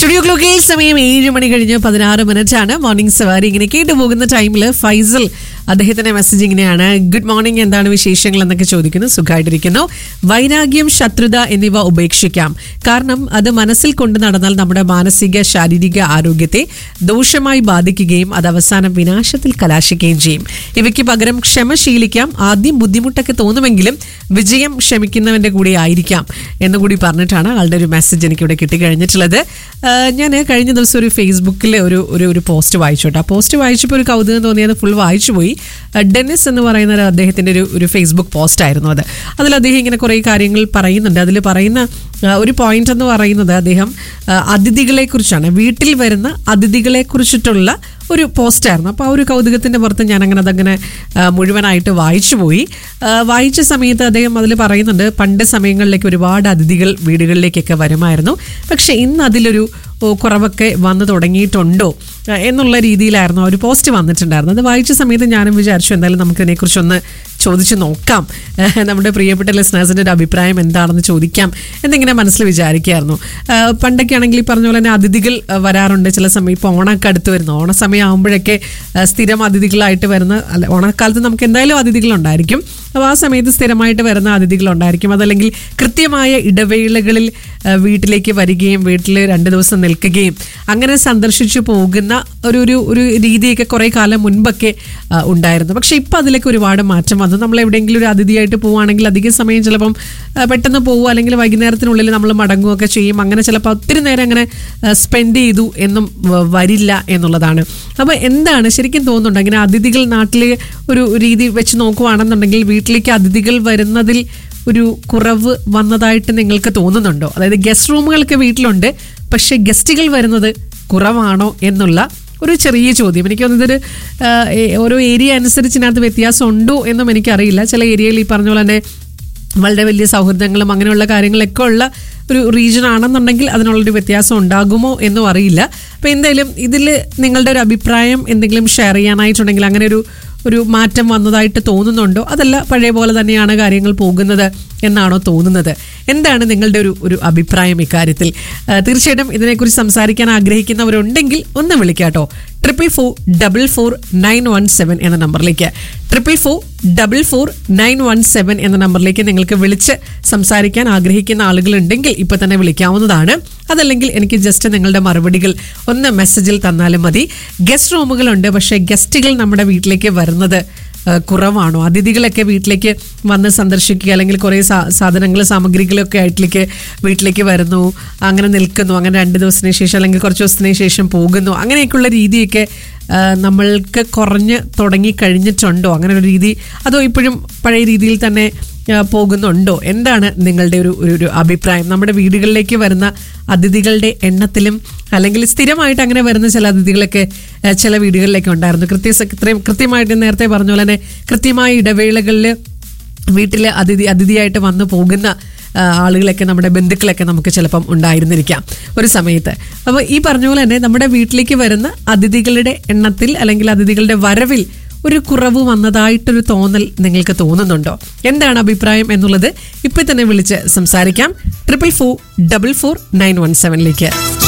studio ക്ലോക്കിൽ സമയം ഏഴ് മണി കഴിഞ്ഞ് പതിനാറ് മിനിറ്റ് ആണ് മോർണിംഗ് സവാരി ഇങ്ങനെ കേട്ടു പോകുന്ന ടൈമിൽ ഫൈസൽ അദ്ദേഹത്തിന്റെ മെസ്സേജ് ഇങ്ങനെയാണ് ഗുഡ് മോർണിംഗ് എന്താണ് വിശേഷങ്ങൾ എന്നൊക്കെ ചോദിക്കുന്നു സുഖമായിട്ടിരിക്കുന്നു വൈരാഗ്യം ശത്രുത എന്നിവ ഉപേക്ഷിക്കാം കാരണം അത് മനസ്സിൽ കൊണ്ട് നടന്നാൽ നമ്മുടെ മാനസിക ശാരീരിക ആരോഗ്യത്തെ ദോഷമായി ബാധിക്കുകയും അത് അവസാനം വിനാശത്തിൽ കലാശിക്കുകയും ചെയ്യും ഇവയ്ക്ക് പകരം ക്ഷമ ശീലിക്കാം ആദ്യം ബുദ്ധിമുട്ടൊക്കെ തോന്നുമെങ്കിലും വിജയം ക്ഷമിക്കുന്നവന്റെ കൂടെ ആയിരിക്കാം എന്നുകൂടി പറഞ്ഞിട്ടാണ് ആളുടെ ഒരു മെസ്സേജ് എനിക്ക് ഇവിടെ കിട്ടിക്കഴിഞ്ഞിട്ടുള്ളത് ഞാൻ കഴിഞ്ഞ ദിവസം ഒരു ഫേസ്ബുക്കിൽ ഒരു ഒരു ഒരു പോസ്റ്റ് വായിച്ചു കേട്ടോ ആ പോസ്റ്റ് വായിച്ചപ്പോൾ ഒരു കൗതുകം തോന്നിയത് ഫുൾ വായിച്ചു പോയി ആ, ഡെന്നിസ് എന്ന് പറയുന്ന ഒരു അദ്ദേഹത്തിൻ്റെ ഒരു ഒരു ഫേസ്ബുക്ക് പോസ്റ്റ് ആയിരുന്നു അത് അതിൽ അദ്ദേഹം ഇങ്ങനെ കുറേ കാര്യങ്ങൾ പറയുന്നുണ്ട് അതിൽ പറയുന്ന ആ, ഒരു പോയിന്റ് എന്ന് പറയുന്നത് അദ്ദേഹം ആ, അതിഥികളെ കുറിച്ചാണ് വീട്ടിൽ വരുന്ന അതിഥികളെ കുറിച്ചിട്ടുള്ള ഒരു പോസ്റ്റായിരുന്നു അപ്പോൾ ആ ഒരു കൗതുകത്തിൻ്റെ പുറത്ത് ഞാൻ അങ്ങനെ അതങ്ങനെ ആ, മുഴുവനായിട്ട് വായിച്ചു പോയി ആ, വായിച്ച സമയത്ത് അദ്ദേഹം അതിൽ പറയുന്നുണ്ട് പണ്ട് സമയങ്ങളിലേക്ക് ഒരുപാട് അതിഥികൾ വീടുകളിലേക്കൊക്കെ വരുമായിരുന്നു പക്ഷേ ഇന്ന് അതിലൊരു ഓ, കുറവൊക്കെ വന്നു തുടങ്ങിയിട്ടുണ്ടോ ആ, എന്നുള്ള രീതിയിലായിരുന്നു ആ ഒരു പോസ്റ്റ് വന്നിട്ടുണ്ടായിരുന്നത് അത് വായിച്ച സമയത്ത് ഞാനും വിചാരിച്ചു എന്തായാലും നമുക്ക് ഇതിനെക്കുറിച്ചൊന്ന് ചോദിച്ചു നോക്കാം ഏഹ്, നമ്മുടെ പ്രിയപ്പെട്ട ലിസ്നേഴ്സിൻ്റെ ഒരു അഭിപ്രായം എന്താണെന്ന് ചോദിക്കാം എന്നിങ്ങനെ മനസ്സിൽ വിചാരിക്കുകയായിരുന്നു ആ, പണ്ടൊക്കെ ആണെങ്കിൽ ഈ പറഞ്ഞ പോലെ തന്നെ അതിഥികൾ ആ, വരാറുണ്ട് ചില സമയം ഇപ്പോൾ ഓണമൊക്കെ അടുത്ത് വരുന്നു ഓണസമയം ആകുമ്പോഴൊക്കെ ആ, സ്ഥിരം അതിഥികളായിട്ട് വരുന്ന അല്ല ഓണക്കാലത്ത് നമുക്ക് എന്തായാലും അതിഥികളുണ്ടായിരിക്കും അപ്പോൾ ആ സമയത്ത് സ്ഥിരമായിട്ട് വരുന്ന അതിഥികളുണ്ടായിരിക്കും അതല്ലെങ്കിൽ കൃത്യമായ ഇടവേളകളിൽ ആ, വീട്ടിലേക്ക് വരികയും വീട്ടിൽ രണ്ട് ദിവസം നിൽക്കുകയും അങ്ങനെ സന്ദർശിച്ചു പോകുന്ന ഒരു ഒരു ഒരു രീതിയൊക്കെ കുറേ കാലം മുൻപൊക്കെ ആ, ഉണ്ടായിരുന്നു പക്ഷേ ഇപ്പം അതിലേക്ക് ഒരുപാട് മാറ്റം വന്നു നമ്മൾ എവിടെയെങ്കിലും ഒരു അതിഥിയായിട്ട് പോവുകയാണെങ്കിൽ അധിക സമയം ചിലപ്പം ആ, പെട്ടെന്ന് പോകുക അല്ലെങ്കിൽ വൈകുന്നേരത്തിനുള്ളിൽ നമ്മൾ മടങ്ങുകയൊക്കെ ചെയ്യും അങ്ങനെ ചിലപ്പോൾ ഒത്തിരി നേരം അങ്ങനെ സ്പെൻഡ് ചെയ്തു എന്നും വ- വരില്ല എന്നുള്ളതാണ് അപ്പോൾ എന്താണ് ശരിക്കും തോന്നുന്നുണ്ട് അങ്ങനെ അതിഥികൾ നാട്ടിൽ ഒരു രീതി വെച്ച് നോക്കുവാണെന്നുണ്ടെങ്കിൽ വീട്ടിലേക്ക് അതിഥികൾ വരുന്നതിൽ ഒരു കുറവ് വന്നതായിട്ട് നിങ്ങൾക്ക് തോന്നുന്നുണ്ടോ അതായത് ഗസ്റ്റ് റൂമുകളൊക്കെ വീട്ടിലുണ്ട് പക്ഷേ ഗസ്റ്റുകൾ വരുന്നത് കുറവാണോ എന്നുള്ള ഒരു ചെറിയ ചോദ്യം എനിക്ക് തോന്നുന്നത് ഇതൊരു ആ, ഏ- ഓരോ ഏരിയ അനുസരിച്ച് ഇതിനകത്ത് വ്യത്യാസം ഉണ്ടോ എന്നും എനിക്കറിയില്ല ചില ഏരിയയിൽ ഈ പറഞ്ഞ പോലെ തന്നെ വളരെ വലിയ സൗഹൃദങ്ങളും അങ്ങനെയുള്ള കാര്യങ്ങളൊക്കെ ഉള്ള ഒരു റീജിയൻ ആണെന്നുണ്ടെങ്കിൽ അതിനുള്ളൊരു വ്യത്യാസം ഉണ്ടാകുമോ എന്നും അറിയില്ല അപ്പോൾ എന്തായാലും ഇതിൽ നിങ്ങളുടെ ഒരു അഭിപ്രായം എന്തെങ്കിലും ഷെയർ ചെയ്യാനായിട്ടുണ്ടെങ്കിൽ അങ്ങനെ ഒരു ഒരു മാറ്റം വന്നതായിട്ട് തോന്നുന്നുണ്ടോ അതല്ല പഴയ പോലെ തന്നെയാണ് കാര്യങ്ങൾ പോകുന്നത് എന്നാണോ തോന്നുന്നത് എന്താണ് നിങ്ങളുടെ ഒരു ഒരു അഭിപ്രായം ഇക്കാര്യത്തിൽ ആ, തീർച്ചയായിട്ടും ഇതിനെക്കുറിച്ച് സംസാരിക്കാൻ ആഗ്രഹിക്കുന്നവരുണ്ടെങ്കിൽ ഒന്ന് വിളിക്കാട്ടോ triple four double four nine one seven എന്ന നമ്പറിലേക്ക് triple four double four nine one seven എന്ന നമ്പറിലേക്ക് നിങ്ങൾക്ക് വിളിച്ച് സംസാരിക്കാൻ ആഗ്രഹിക്കുന്ന ആളുകളുണ്ടെങ്കിൽ ഇപ്പൊ തന്നെ വിളിക്കാവുന്നതാണ് അതല്ലെങ്കിൽ എനിക്ക് ജസ്റ്റ് നിങ്ങളുടെ മറുപടികൾ ഒന്ന് മെസ്സേജിൽ തന്നാലും മതി ഗസ്റ്റ് റൂമുകളുണ്ട് പക്ഷേ ഗസ്റ്റുകൾ നമ്മുടെ വീട്ടിലേക്ക് വരുന്നത് ആ, കുറവാണോ അതിഥികളൊക്കെ വീട്ടിലേക്ക് വന്ന് സന്ദർശിക്കുക അല്ലെങ്കിൽ കുറേ സാ- സാധനങ്ങൾ സാമഗ്രികളൊക്കെ ആയിട്ടിലേക്ക് വീട്ടിലേക്ക് വരുന്നു അങ്ങനെ നിൽക്കുന്നു അങ്ങനെ രണ്ട് ദിവസത്തിന് ശേഷം അല്ലെങ്കിൽ കുറച്ച് ദിവസത്തിന് ശേഷം പോകുന്നു അങ്ങനെയൊക്കെയുള്ള രീതിയൊക്കെ ആ, നമ്മൾക്ക് കുറഞ്ഞ് തുടങ്ങി കഴിഞ്ഞിട്ടുണ്ടോ അങ്ങനെ ഒരു രീതി അതോ ഇപ്പോഴും പഴയ രീതിയിൽ തന്നെ ആ, പോകുന്നുണ്ടോ എന്താണ് നിങ്ങളുടെ ഒരു ഒരു ഒരു അഭിപ്രായം നമ്മുടെ വീടുകളിലേക്ക് വരുന്ന അതിഥികളുടെ എണ്ണത്തിലും അല്ലെങ്കിൽ സ്ഥിരമായിട്ട് അങ്ങനെ വരുന്ന ചില അതിഥികളൊക്കെ ആ, ചില വീടുകളിലൊക്കെ ഉണ്ടായിരുന്നു കൃത്യ ഇത്രയും കൃത്യമായിട്ട് നേരത്തെ പറഞ്ഞ പോലെ തന്നെ കൃത്യമായ ഇടവേളകളിൽ വീട്ടിൽ അതിഥി അതിഥിയായിട്ട് വന്നു പോകുന്ന ആ, ആളുകളൊക്കെ നമ്മുടെ ബന്ധുക്കളൊക്കെ നമുക്ക് ചിലപ്പം ഉണ്ടായിരുന്നിരിക്കാം ഒരു സമയത്ത് അപ്പോൾ ഈ പറഞ്ഞ പോലെ തന്നെ നമ്മുടെ വീട്ടിലേക്ക് വരുന്ന അതിഥികളുടെ എണ്ണത്തിൽ അല്ലെങ്കിൽ അതിഥികളുടെ വരവിൽ ഒരു കുറവ് വന്നതായിട്ടൊരു തോന്നൽ നിങ്ങൾക്ക് തോന്നുന്നുണ്ടോ എന്താണ് അഭിപ്രായം എന്നുള്ളത് ഇപ്പം തന്നെ വിളിച്ച് സംസാരിക്കാം triple four double four nine one സെവനിലേക്ക്